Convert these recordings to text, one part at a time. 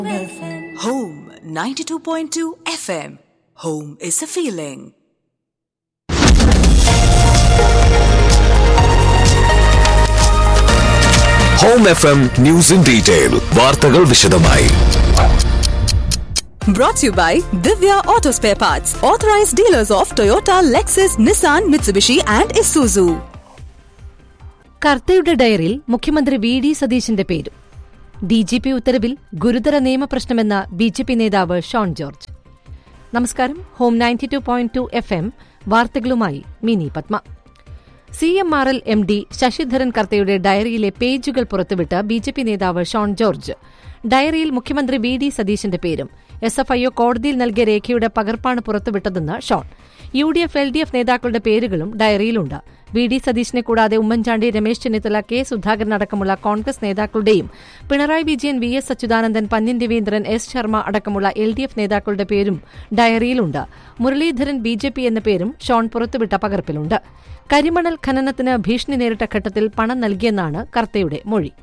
Home 92.2 FM. Home is a feeling. Home F M news in detail വാർത്തകൾ വിശദമായി Brought to you by Divya Auto Spare Parts, authorized dealers of Toyota, Lexus, Nissan, Mitsubishi, and Isuzu. കർത്തയുടെ ഡയറിയിൽ മുഖ്യമന്ത്രി V D സതീശന്റെ പേരും D G P ഉത്തരവിൽ ഗുരുതര നിയമപ്രശ്നമെന്ന B J P നേതാവ് ഷോൺ ജോർജ് നമസ്കാരം home ninety two point two F M വാർത്തകളുമായി Mini Padma C M R L M D Sasidharan കർത്തയുടെ ഡയറിയിലെ പേജുകൾ പുറത്തുവിട്ട ബി ജെ പി നേതാവ് ഷോൺ ജോർജ് ഡയറിയിൽ മുഖ്യമന്ത്രി വി ഡി സതീശന്റെ പേരും എസ് എഫ് ഐഒ കോടതിയിൽ നൽകിയ രേഖയുടെ പകർപ്പാണ് പുറത്തുവിട്ടതെന്ന് Shone U D F L D F നേതാക്കളുടെ പേരുകളും ഡയറിയിലുണ്ട് വി ഡി സതീശനെ കൂടാതെ ഉമ്മൻചാണ്ടി രമേശ് ചെന്നിത്തല കെ സുധാകരൻ അടക്കമുള്ള കോൺഗ്രസ് നേതാക്കളുടെയും Pinarayi Vijayan V S Achuthanandan Pannyan Raveendran S Sharma അടക്കമുള്ള എൽ ഡി എഫ് നേതാക്കളുടെ പേരും ഡയറിയിലുണ്ട് മുരളീധരൻ ബി ജെ പി എന്ന പേരും ഷോൺ പുറത്തുവിട്ട പകർപ്പിലുണ്ട് കരിമണൽ ഖനനത്തിന് ഭീഷണി നേരിട്ട ഘട്ടത്തിൽ പണം നൽകിയെന്നാണ് കർത്തയുടെ മൊഴി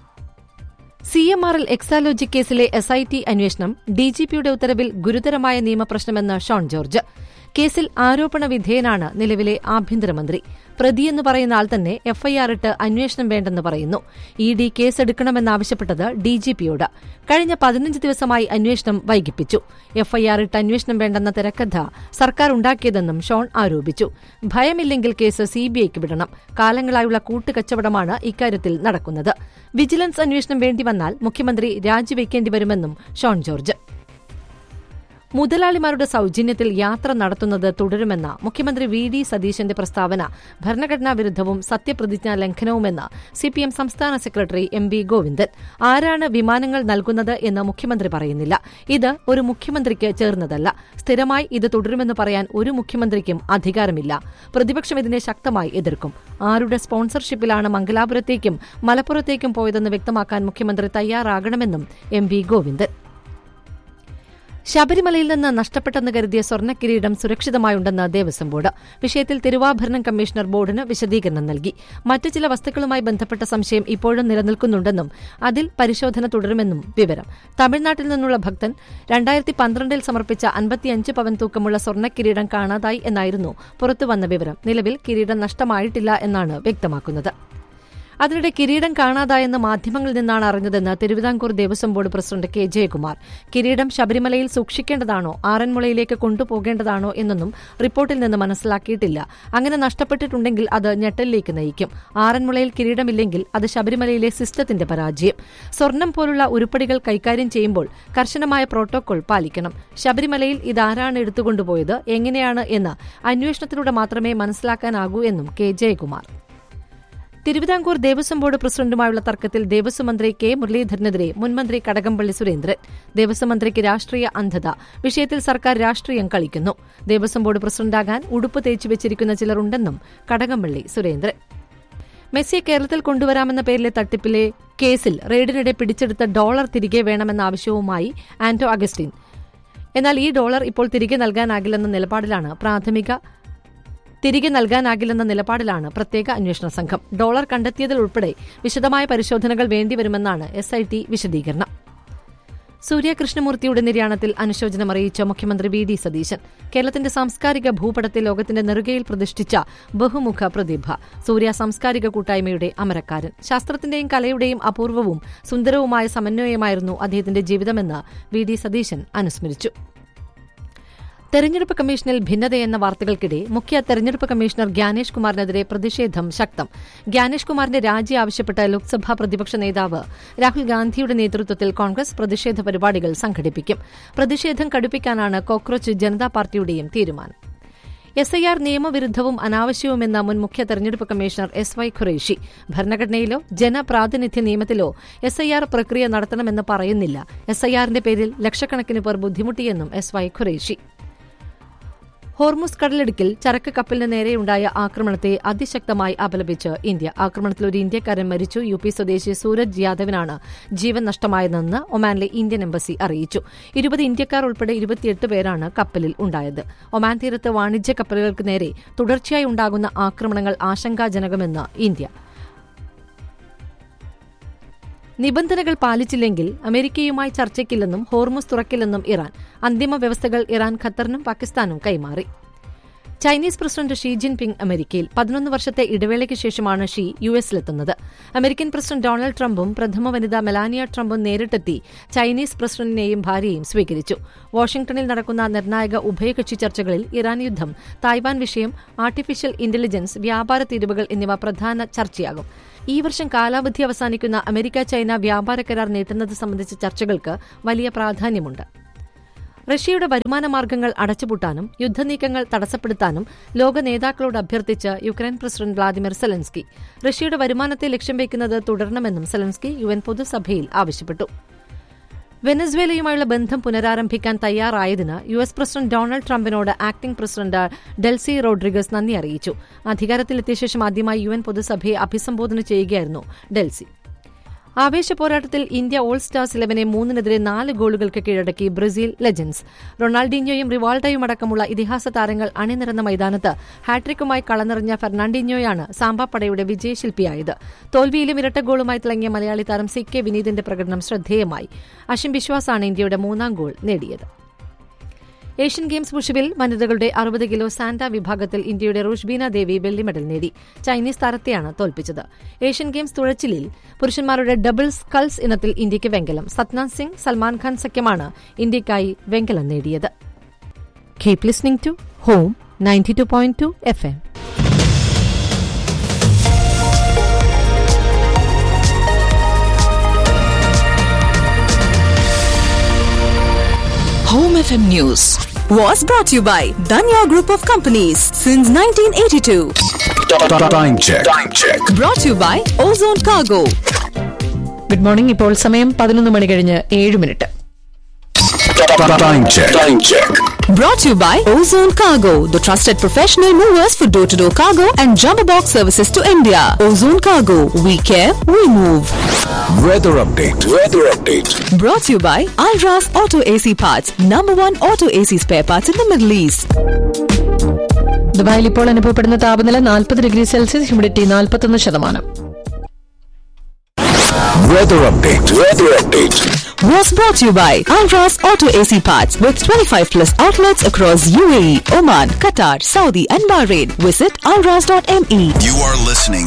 C M R L Exalogic കേസിലെ എസ് ഐ ടി അന്വേഷണം ഡിജിപിയുടെ ഉത്തരവിൽ ഗുരുതരമായ നിയമപ്രശ്നമെന്ന് ഷോൺ ജോർജ് കേസിൽ ആരോപണ വിധേയനാണ് നിലവിലെ ആഭ്യന്തരമന്ത്രി പ്രതിയെന്ന് പറയുന്ന ആൾ തന്നെ എഫ്ഐആർ ഇട്ട് അന്വേഷണം വേണ്ടെന്ന് പറയുന്നു ഇ ഡി കേസെടുക്കണമെന്നാവശ്യപ്പെട്ടത് ഡിജിപിയോട് കഴിഞ്ഞ പതിനഞ്ച് ദിവസമായി അന്വേഷണം വൈകിപ്പിച്ചു എഫ്ഐആർ ഇട്ട് അന്വേഷണം വേണ്ടെന്ന തിരക്കഥ സർക്കാർ ഉണ്ടാക്കിയതെന്നും ഷോൺ ആരോപിച്ചു ഭയമില്ലെങ്കിൽ കേസ് സിബിഐക്ക് വിടണം കാലങ്ങളായുള്ള കൂട്ടുകച്ചവടമാണ് ഇക്കാര്യത്തിൽ നടക്കുന്നത് വിജിലൻസ് അന്വേഷണം വേണ്ടിവന്നാൽ മുഖ്യമന്ത്രി രാജിവെക്കേണ്ടി വരുമെന്നും ഷോൺ ജോർജ് മുതലാളിമാരുടെ സൌജന്യത്തിൽ യാത്ര നടത്തുന്നത് തുടരുമെന്ന മുഖ്യമന്ത്രി വി ഡി സതീശന്റെ പ്രസ്താവന ഭരണഘടനാ വിരുദ്ധവും സത്യപ്രതിജ്ഞാ ലംഘനവുമെന്ന് സിപിഎം സംസ്ഥാന സെക്രട്ടറി എം വി ഗോവിന്ദൻ ആരാണ് വിമാനങ്ങൾ നൽകുന്നത് എന്ന് മുഖ്യമന്ത്രി പറയുന്നില്ല ഇത് ഒരു മുഖ്യമന്ത്രിക്ക് ചേർന്നതല്ല സ്ഥിരമായി ഇത് തുടരുമെന്ന് പറയാൻ ഒരു മുഖ്യമന്ത്രിക്കും അധികാരമില്ല പ്രതിപക്ഷം ഇതിനെ ശക്തമായി എതിർക്കും ആരുടെ സ്പോൺസർഷിപ്പിലാണ് മംഗലാപുരത്തേക്കും മലപ്പുറത്തേക്കും പോയതെന്ന് വ്യക്തമാക്കാൻ മുഖ്യമന്ത്രി തയ്യാറാകണമെന്നും എം വി ഗോവിന്ദൻ ശബരിമലയിൽ നിന്ന് നഷ്ടപ്പെട്ടെന്ന് കരുതിയ സ്വർണ്ണക്കിരീടം സുരക്ഷിതമായുണ്ടെന്ന് ദേവസ്വം ബോർഡ് വിഷയത്തിൽ തിരുവാഭരണം കമ്മീഷണർ ബോർഡിന് വിശദീകരണം നൽകി മറ്റു ചില വസ്തുക്കളുമായി ബന്ധപ്പെട്ട സംശയം ഇപ്പോഴും നിലനിൽക്കുന്നുണ്ടെന്നും അതിൽ പരിശോധന തുടരുമെന്നും വിവരം തമിഴ്നാട്ടിൽ നിന്നുള്ള ഭക്തൻ രണ്ടായിരത്തി പന്ത്രണ്ടിൽ സമർപ്പിച്ച അൻപത്തിയഞ്ച് പവൻ തൂക്കമുള്ള സ്വർണ്ണക്കിരീടം കാണാതായി എന്നായിരുന്നു പുറത്തുവന്ന വിവരം നിലവിൽ കിരീടം നഷ്ടമായിട്ടില്ല എന്നാണ് വ്യക്തമാക്കുന്നത് അതിനിടെ കിരീടം കാണാതായെന്ന് മാധ്യമങ്ങളിൽ നിന്നാണ് അറിഞ്ഞതെന്ന് Thiruvithamkoor Devaswom board president K Jayakumar കിരീടം ശബരിമലയിൽ സൂക്ഷിക്കേണ്ടതാണോ ആറന്മുളയിലേക്ക് കൊണ്ടുപോകേണ്ടതാണോ എന്നൊന്നും റിപ്പോർട്ടിൽ നിന്ന് മനസ്സിലാക്കിയിട്ടില്ല അങ്ങനെ നഷ്ടപ്പെട്ടിട്ടുണ്ടെങ്കിൽ അത് ഞെട്ടലിലേക്ക് നയിക്കും ആറന്മുളയിൽ കിരീടമില്ലെങ്കിൽ അത് ശബരിമലയിലെ സിസ്റ്റത്തിന്റെ പരാജയം സ്വർണം പോലുള്ള ഉരുപ്പടികൾ കൈകാര്യം ചെയ്യുമ്പോൾ കർശനമായ പ്രോട്ടോകോൾ പാലിക്കണം ശബരിമലയിൽ ഇതാരാണ് എടുത്തുകൊണ്ടുപോയത് എങ്ങനെയാണ് എന്ന് അന്വേഷണത്തിലൂടെ മാത്രമേ മനസ്സിലാക്കാനാകൂ എന്നും കെ ജയകുമാർ തിരുവിതാംകൂർ ദേവസ്വം ബോർഡ് പ്രസിഡന്റുമായുള്ള തർക്കത്തിൽ ദേവസ്വം മന്ത്രി കെ മുരളീധരനെതിരെ മുൻമന്ത്രി കടകംപള്ളി സുരേന്ദ്രൻ ദേവസ്വം മന്ത്രിക്ക് രാഷ്ട്രീയ അന്ധത വിഷയത്തിൽ സർക്കാർ രാഷ്ട്രീയം കളിക്കുന്നു ദേവസ്വം ബോർഡ് പ്രസിഡന്റാകാൻ ഉടുപ്പ് തേച്ചു വെച്ചിരിക്കുന്ന ചിലരുണ്ടെന്നും കടകംപള്ളി സുരേന്ദ്രൻ മെസ്സിയെ കേരളത്തിൽ കൊണ്ടുവരാമെന്ന പേരിലെ തട്ടിപ്പിലെ കേസിൽ റെയ്ഡിനിടെ പിടിച്ചെടുത്ത ഡോളർ തിരികെ വേണമെന്ന ആവശ്യവുമായി ആന്റോ അഗസ്റ്റിൻ എന്നാൽ ഈ ഡോളർ ഇപ്പോൾ തിരികെ നൽകാനാകില്ലെന്ന നിലപാടിലാണ് പ്രാഥമിക തിരികെ നൽകാനാകില്ലെന്ന നിലപാടിലാണ് പ്രത്യേക അന്വേഷണ സംഘം ഡോളർ കണ്ടെത്തിയതിലുൾപ്പെടെ വിശദമായ പരിശോധനകൾ വേണ്ടിവരുമെന്നാണ് എസ് ഐ ടി വിശദീകരണം സൂര്യ കൃഷ്ണമൂർത്തിയുടെ നിര്യാണത്തിൽ അനുശോചനം അറിയിച്ച മുഖ്യമന്ത്രി വി ഡി സതീശൻ കേരളത്തിന്റെ സാംസ്കാരിക ഭൂപടത്തിൽ ലോകത്തിന്റെ നെറുകയിൽ പ്രതിഷ്ഠിച്ച ബഹുമുഖ പ്രതിഭ സൂര്യ സാംസ്കാരിക കൂട്ടായ്മയുടെ അമരക്കാരൻ ശാസ്ത്രത്തിന്റെയും കലയുടെയും അപൂർവവും സുന്ദരവുമായ സമന്വയമായിരുന്നു അദ്ദേഹത്തിന്റെ ജീവിതമെന്ന് വി ഡി സതീശൻ അനുസ്മരിച്ചു തെരഞ്ഞെടുപ്പ് കമ്മീഷനിൽ ഭിന്നതയെന്ന വാർത്തകൾക്കിടെ മുഖ്യ തെരഞ്ഞെടുപ്പ് കമ്മീഷണർ ഗ്യാനേഷ് കുമാറിനെതിരെ പ്രതിഷേധം ശക്തം ഗ്യാനേഷ് കുമാറിന്റെ രാജി ആവശ്യപ്പെട്ട ലോക്സഭാ പ്രതിപക്ഷ നേതാവ് രാഹുൽ ഗാന്ധിയുടെ നേതൃത്വത്തിൽ കോൺഗ്രസ് പ്രതിഷേധ പരിപാടികൾ സംഘടിപ്പിക്കും പ്രതിഷേധം കടുപ്പിക്കാനാണ് കോക്രോച്ച് ജനതാ പാർട്ടിയുടെയും തീരുമാനം എസ് ഐ ആർ നിയമവിരുദ്ധവും അനാവശ്യവുമെന്ന മുൻ മുഖ്യ തെരഞ്ഞെടുപ്പ് കമ്മീഷണർ എസ് വൈ ഖുറേഷി ഭരണഘടനയിലോ ജനപ്രാതിനിധ്യ നിയമത്തിലോ എസ് ഐ ആർ പ്രക്രിയ നടത്തണമെന്ന് പറയുന്നില്ല എസ് ഐ ആറിന്റെ പേരിൽ ലക്ഷക്കണക്കിന് പേർ ബുദ്ധിമുട്ടിയെന്നും എസ് വൈ ഖുറേഷി ഹോർമുസ് കടലിടുക്കിൽ ചരക്ക് കപ്പലിന് നേരെയുണ്ടായ ആക്രമണത്തെ അതിശക്തമായി അപലപിച്ച് ഇന്ത്യ ആക്രമണത്തിൽ ഒരു ഇന്ത്യക്കാരൻ മരിച്ചു യു പി സ്വദേശി സൂരജ് യാദവിനാണ് ജീവൻ നഷ്ടമായതെന്ന് ഒമാനിലെ ഇന്ത്യൻ എംബസി അറിയിച്ചു ഇരുപത് ഇന്ത്യക്കാർ ഉൾപ്പെടെ ഇരുപത്തിയെട്ട് പേരാണ് കപ്പലിൽ ഉണ്ടായത് ഒമാൻ തീരത്ത് വാണിജ്യ കപ്പലുകൾക്ക് നേരെ തുടർച്ചയായി ഉണ്ടാകുന്ന ആക്രമണങ്ങൾ ആശങ്കാജനകമെന്ന് ഇന്ത്യ നിബന്ധനകൾ പാലിച്ചില്ലെങ്കിൽ അമേരിക്കയുമായി ചർച്ചയ്ക്കില്ലെന്നും ഹോർമുസ് തുറക്കില്ലെന്നും ഇറാൻ അന്തിമ വ്യവസ്ഥകൾ ഇറാൻ ഖത്തറിനും പാകിസ്ഥാനും കൈമാറി ചൈനീസ് പ്രസിഡന്റ് ഷീ ജിൻപിങ് അമേരിക്കയിൽ പതിനൊന്ന് വർഷത്തെ ഇടവേളയ്ക്ക് ശേഷമാണ് ഷീ യു എസിലെത്തുന്നത് അമേരിക്കൻ പ്രസിഡന്റ് ഡൊണാൾഡ് ട്രംപും പ്രഥമ വനിത മെലാനിയ ട്രംപും നേരിട്ടെത്തി ചൈനീസ് പ്രസിഡന്റിനെയും ഭാര്യയെയും സ്വീകരിച്ചു വാഷിംഗ്ടണിൽ നടക്കുന്ന നിർണായക ഉഭയകക്ഷി ചർച്ചകളിൽ ഇറാൻ യുദ്ധം തായ്വാൻ വിഷയം ആർട്ടിഫിഷ്യൽ ഇന്റലിജൻസ് വ്യാപാര തീരുവകൾ എന്നിവ പ്രധാന ചർച്ചയാകും ഈ വർഷം കാലാവധി അവസാനിക്കുന്ന അമേരിക്ക ചൈന വ്യാപാര കരാർ നീട്ടുന്നത് സംബന്ധിച്ച ചർച്ചകൾക്ക് വലിയ പ്രാധാന്യമുണ്ട് റഷ്യയുടെ വരുമാന മാർഗങ്ങൾ അടച്ചുപൂട്ടാനും യുദ്ധനീക്കങ്ങൾ തടസ്സപ്പെടുത്താനും ലോക നേതാക്കളോട് അഭ്യർത്ഥിച്ച് യുക്രൈൻ പ്രസിഡന്റ് വ്ളാദിമിർ സെലൻസ്കി റഷ്യയുടെ വരുമാനത്തെ ലക്ഷ്യം വയ്ക്കുന്നത് തുടരണമെന്നും സെലൻസ്കി യു എൻ പൊതുസഭയിൽ ആവശ്യപ്പെട്ടു വെനസ്വേലയുമായുള്ള ബന്ധം പുനരാരംഭിക്കാൻ തയ്യാറായതിന് യു എസ് പ്രസിഡന്റ് ഡൊണാൾഡ് ട്രംപിനോട് ആക്ടിംഗ് പ്രസിഡന്റ് ഡെൽസി റോഡ്രിഗസ് നന്ദി അറിയിച്ചു അധികാരത്തിലെത്തിയ ശേഷം ആദ്യമായി യു എൻ പൊതുസഭയെ അഭിസംബോധന ചെയ്യുകയായിരുന്നു ഡെൽസി ആവേശ പോരാട്ടത്തിൽ ഇന്ത്യ ഓൾ സ്റ്റാർസ് ഇലവനെ മൂന്നിനെതിരെ നാല് ഗോളുകൾക്ക് കീഴടക്കി ബ്രസീൽ ലെജൻസ് റൊണാൾഡീഞ്ഞോയും റിവാൾഡോയും അടക്കമുള്ള ഇതിഹാസ താരങ്ങൾ അണിനിരന്ന മൈതാനത്ത് ഹാട്രിക്കുമായി കളനിറഞ്ഞ ഫെർണാണ്ടിഞ്ഞോയാണ് സാമ്പാപ്പടയുടെ വിജയശില്പിയായത് തോൽവിയിലും ഇരട്ട ഗോളുമായി തിളങ്ങിയ മലയാളി താരം സി കെ വിനീതിന്റെ പ്രകടനം ശ്രദ്ധേയമായി അഷിം വിശ്വാസാണ് ഇന്ത്യയുടെ മൂന്നാം ഗോൾ നേടിയത് ഏഷ്യൻ ഗെയിംസ് വുഷുവിൽ വനിതകളുടെ അറുപത് കിലോ സാന്റ വിഭാഗത്തിൽ ഇന്ത്യയുടെ റുഷ്ബീന ദേവി വെള്ളി മെഡൽ നേടി ചൈനീസ് താരത്തെയാണ് തോൽപ്പിച്ചത് ഏഷ്യൻ ഗെയിംസ് തുഴച്ചിലിൽ പുരുഷന്മാരുടെ ഡബിൾ സ്കൾസ് ഇനത്തിൽ ഇന്ത്യയ്ക്ക് വെങ്കലം സത്നാഥ് സിംഗ് സൽമാൻ ഖാൻ സഖ്യമാണ് ഇന്ത്യയ്ക്കായി വെങ്കലം നേടിയത് keep listening to home ninety two point two F M Home FM News was brought to you by Danya Group of Companies since 1982. Time check. Time check. Brought to you by Ozone Cargo. Good morning ഇപ്പോൾ സമയം പതിനൊന്ന് മണി കഴിഞ്ഞ് ഏഴ് minute Time check. Time check. Brought to you by Ozone Cargo, the trusted professional movers for door to door cargo and jumbo box services to India. Ozone Cargo, we care, we move. Weather update. Weather update. Brought to you by Alras Auto AC Parts, number one auto AC spare parts in the Middle East. ദുബായിൽ ഇപ്പോൾ അനുഭവപ്പെടുന്ന താപനില നാൽപ്പത് degree Celsius humidity നാൽപ്പത്തൊന്ന് ശതമാനം Weather update. Weather update. Was brought to you by Alras Auto AC Parts with 25 plus outlets across UAE, Oman, Qatar, Saudi, and Bahrain. Visit alras.me. You are listening